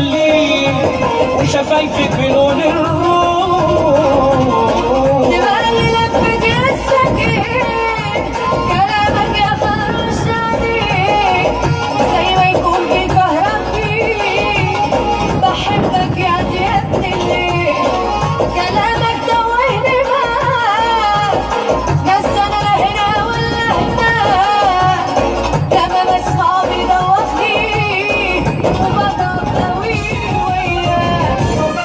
الليل وشفايفك بلون الروح دماغي لفت يسك كلامك يا خرشاني زي ما يكون بيكهربني بحبك يا دي ابن الليل كلامك توهني معاك بس انا لا هنا ولا هناك لما بسمع بيدوخني وبضل طويل وياك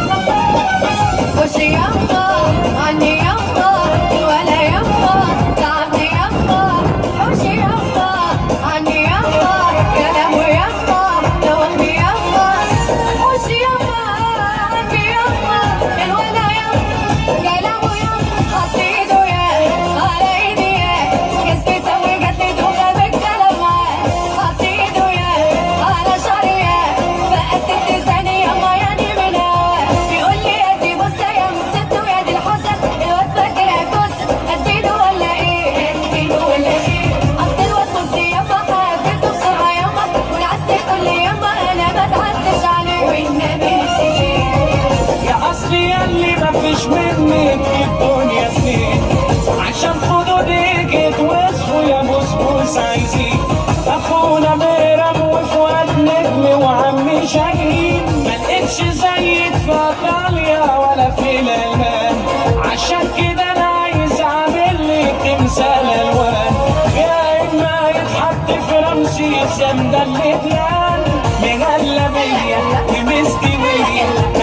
وش يما عني يما ولا يما تعبني يما وش يما عني يما كلامه يما دوخني يما وش يما عني يما الولا يما كلامه يما حط ايده يا على ايدي يا جسمي سوي قتلي دوخه بالكلام معاه حط ايده يا على شعري يا بقت ابتسامي يما يعني من هواه بيقول لي ادي بص يا مسد ويا دي الحسن الواد فاكر هتبص اديله ولا ايه اديله ولا ايه اصل الواد بص يما حبيته بسرعه يما ونعست كل يما انا ما اتعدتش عليه والنبي نسيت يا اصلي اللي مفيش منك في الدنيا اتنين عشان خدودك اتوصفوا يا بسبوس عايزين اخونا ميرم وفؤاد نجم وعمي شاهين ما لقيتش زيك في ايطاليا ولا في الالمان عشان كده انا عايز اعمل لك تمثال الوان يا اما يتحط في رمسيس يا مدلديان مغلبيه ومستويه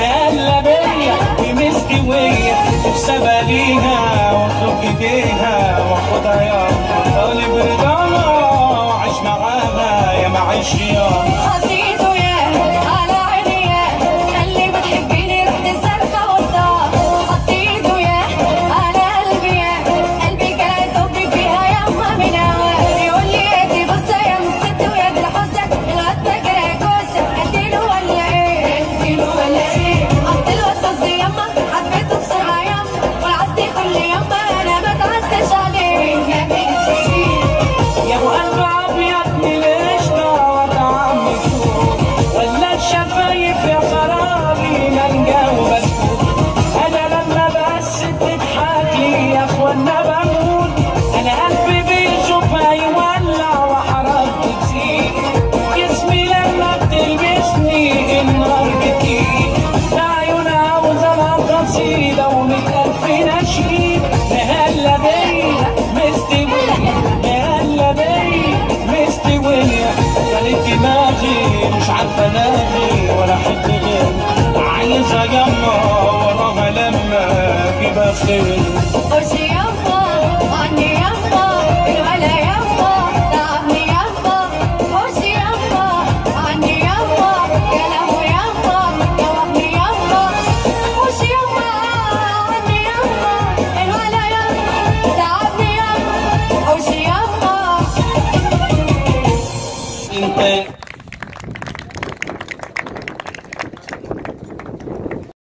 مهلبيه ومستويه نفسها ليها واطلب ايديها واخدها يا طالب رضاها وعيش معاها يا معيش يا حطيته يا على عيني يا اللي بتحبيني رحت سالكه وطاه حطيته يا على قلبي يا قلبي كان حبي فيها يما من هواه يقول لي ادي بص يا مسد ويا دي الحسن الواد فاكر هيكوسه اديله ولا ايه اديله ولا ايه اصل الواد بص يما حبيته بسرعه يما والعزتي كل يما انا ما اتعزتش عليه النبي نسيت يا ابو قلب ابيض من القشطه وطعم الشوق ولا الشفايف يا خرابي مانجا وبسكوت انا لما بس بتضحك لي يا اخوانا بموت انا قلبي بيشوفها يولع وحرارته تزيد جسمي لما بتلبسني النار بتجيب عيونها عاوزه لها قصيده ومئة ألف نشيد مهلا بيا مستوية مهلا بيا مستوية كانت دماغي مش عارفة الاقي ولا حد غير عايزة يما وراها لما اجيبها خير وش